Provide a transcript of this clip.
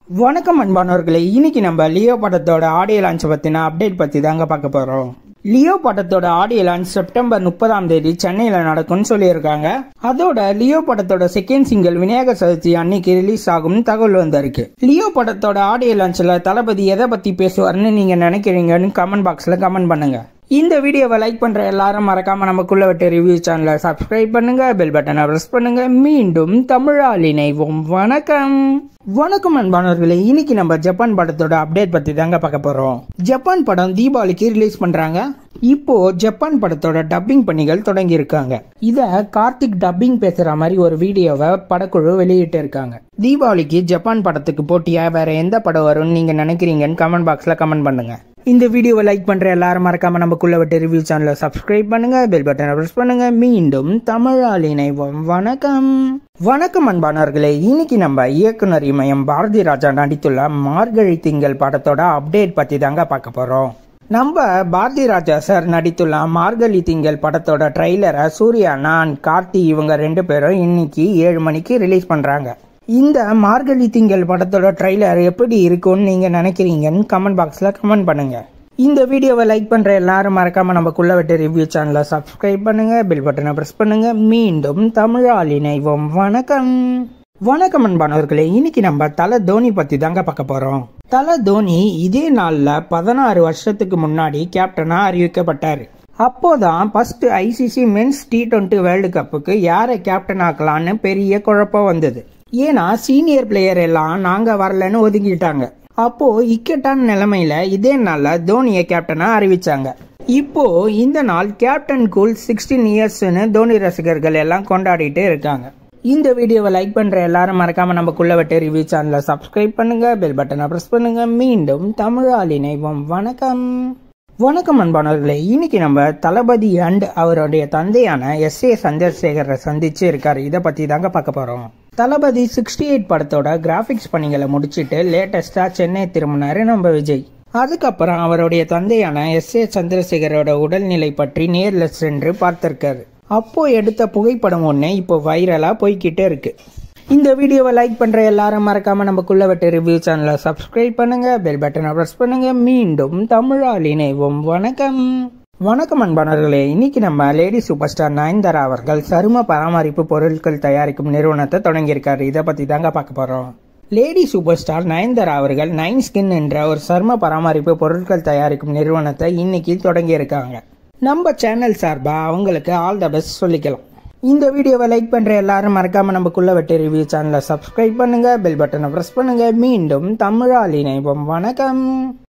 வணக்கம் அன்பானவர்களே இன்னைக்கு நம்ம லியோ படத்தோட ஆடியோ லான்ச் பத்தின அப்டேட் பத்தி தாங்க பார்க்க போறோம் லியோ படத்தோட ஆடியோ லான்ச் செப்டம்பர் முப்பதாம் தேதி சென்னையில நடக்கும்னு சொல்லியிருக்காங்க அதோட லியோ படத்தோட செகண்ட் சிங்கிள் விநாயகர் சதுர்த்தி அன்னைக்கு ரிலீஸ் ஆகும்னு தகவல் வந்திருக்கு லியோ படத்தோட ஆடியோ லான்ச்ல தளபதி எதை பத்தி பேசுவார்னு நீங்க நினைக்கிறீங்கன்னு கமெண்ட் பாக்ஸ்ல கமெண்ட் பண்ணுங்க இந்த வீடியோவை லைக் பண்ற எல்லாரும் மறக்காம நமக்குள்ள விட்டு ரிவ்யூ சேனலை சப்ஸ்கிரைப் பண்ணுங்க பெல் பட்டனை பிரஸ் பண்ணுங்க மீண்டும் தமிழால் இணைவோம் வணக்கம் வணக்கம் அன்பானவர்களே இன்னைக்கு நம்ம ஜப்பான் படத்தோட அப்டேட் பத்தி தாங்க பார்க்க போறோம் ஜப்பான் படம் தீபாவளிக்கு ரிலீஸ் பண்றாங்க இப்போ ஜப்பான் படத்தோட டப்பிங் பணிகள் தொடங்கி இருக்காங்க இத கார்த்திக் டப்பிங் பேசுற மாதிரி ஒரு வீடியோவை படக்குழு வெளியிட்டு இருக்காங்க தீபாவளிக்கு ஜப்பான் படத்துக்கு போட்டியா வேற எந்த படம் வரும்னு நீங்க நினைக்கிறீங்கன்னு கமெண்ட் பாக்ஸ்ல கமெண்ட் பண்ணுங்க இந்த வீடியோவை லைக் பண்ற எல்லாரும் மறக்காம நமக்குள்ள விட்டு ரிவ்யூ சேனலை சப்ஸ்கிரைப் பண்ணுங்க பெல் பட்டனை பிரஸ் பண்ணுங்க மீண்டும் தமிழால் இணைவோம் வணக்கம் வணக்கம் அன்பானவர்களே இன்னைக்கு நம்ம இயக்குனர் இமயம் பாரதி ராஜா நடித்துள்ள மார்கழி திங்கள் படத்தோட அப்டேட் பத்தி தாங்க பார்க்க போறோம் நம்ம பாரதி ராஜா சார் நடித்துள்ள மார்கழி திங்கள் படத்தோட ட்ரெய்லரை சூர்யா நான் கார்த்தி இவங்க ரெண்டு பேரும் இன்னைக்கு ஏழு மணிக்கு ரிலீஸ் பண்றாங்க இந்த மார்கழி திங்கள் படத்தோட ட்ரெய்லர் எப்படி இருக்கும்னு நீங்க நினைக்கிறீங்கன்னு கமெண்ட் பாக்ஸ்ல கமெண்ட் பண்ணுங்க இந்த வீடியோவை லைக் பண்ற எல்லாரும் மறக்காம நமக்குள்ள விட்டு ரிவ்யூ சேனலை சப்ஸ்கிரைப் பண்ணுங்க பெல் பட்டனை பிரஸ் பண்ணுங்க மீண்டும் தமிழால் இணைவோம் வணக்கம் வணக்கம் அன்பானவர்களே இன்னைக்கு நம்ம தல தோனி பத்தி தாங்க பார்க்க போறோம் தல தோனி இதே நாள்ல பதினாறு வருஷத்துக்கு முன்னாடி கேப்டனா அறிவிக்கப்பட்டாரு அப்போதான் first ICC men's T twenty world கப்புக்கு யாரை கேப்டன் ஆக்கலான்னு பெரிய குழப்பம் வந்தது ஏன்னா சீனியர் பிளேயர் எல்லாம் நாங்க வரலன்னு ஒதுக்கிட்டாங்க அப்போ இக்கட்டான நிலைமையில இதே நாள்ல தோனியை கேப்டனா அறிவிச்சாங்க இப்போ இந்த நாள் கேப்டன் கூல் சிக்ஸ்டீன் இயர்ஸ்னு தோனி ரசிகர்கள் எல்லாம் கொண்டாடிட்டு இருக்காங்க இந்த வீடியோவை லைக் பண்ற எல்லாரும் மறக்காம நமக்குள்ள விட்டு ரிவ்யூ சேனலை சப்ஸ்கிரைப் பண்ணுங்க பெல் பட்டனை பிரஸ் பண்ணுங்க மீண்டும் தமிழால் இணைவோம் வணக்கம் வணக்கம் அன்பானவர்களே இன்னைக்கு நம்ம தளபதி அண்ட் அவருடைய தந்தையான எஸ் ஏ சந்திரசேகரை சந்திச்சு இருக்காரு இதை பத்தி தாங்க பார்க்க போறோம் தளபதி சிக்ஸ்டி எயிட் படத்தோட கிராபிக்ஸ் பணிகளை முடிச்சிட்டு லேட்டஸ்டா சென்னை திரும்பினாரு நம்ம விஜய் அதுக்கப்புறம் அவருடைய தந்தையான எஸ் ஏ சந்திரசேகரோட உடல்நிலை பற்றி நேர்ல சென்று பார்த்திருக்காரு அப்போ எடுத்த புகைப்படம் ஒன்று இப்போ வைரலா போய்கிட்டே இருக்கு இந்த வீடியோவை லைக் பண்ற எல்லாரும் மறக்காம நமக்குள்ள விட்டு ரிவ்யூ சேனலை சப்ஸ்கிரைப் பண்ணுங்க பெல் பட்டனை பிரஸ் பண்ணுங்க மீண்டும் தமிழால் இணைவோம் வணக்கம் வணக்கம் அன்பானவர்களே இன்னைக்கு நம்ம லேடி சூப்பர் ஸ்டார் நயன்தாரா அவர்கள் சரும பராமரிப்பு பொருட்கள் தயாரிக்கும் நிறுவனத்தை தொடங்கியிருக்காரு இதை பத்தி தாங்க பார்க்க போறோம் லேடி சூப்பர் ஸ்டார் நயன்தாரா அவர்கள் நைன் ஸ்கின் என்ற ஒரு சரும பராமரிப்பு பொருட்கள் தயாரிக்கும் நிறுவனத்தை இன்னைக்கு தொடங்கியிருக்காங்க நம்ம சேனல் சார்பா அவங்களுக்கு ஆல் த பெஸ்ட் சொல்லிக்கலாம் இந்த வீடியோவை லைக் பண்ற எல்லாரும் மறக்காம நமக்குள்ள வெட்டி ரிவ்யூ சேனலை சப்ஸ்கிரைப் பண்ணுங்க பெல் பட்டனை பிரஸ் பண்ணுங்க மீண்டும் தமிழால் இணைவோம் வணக்கம்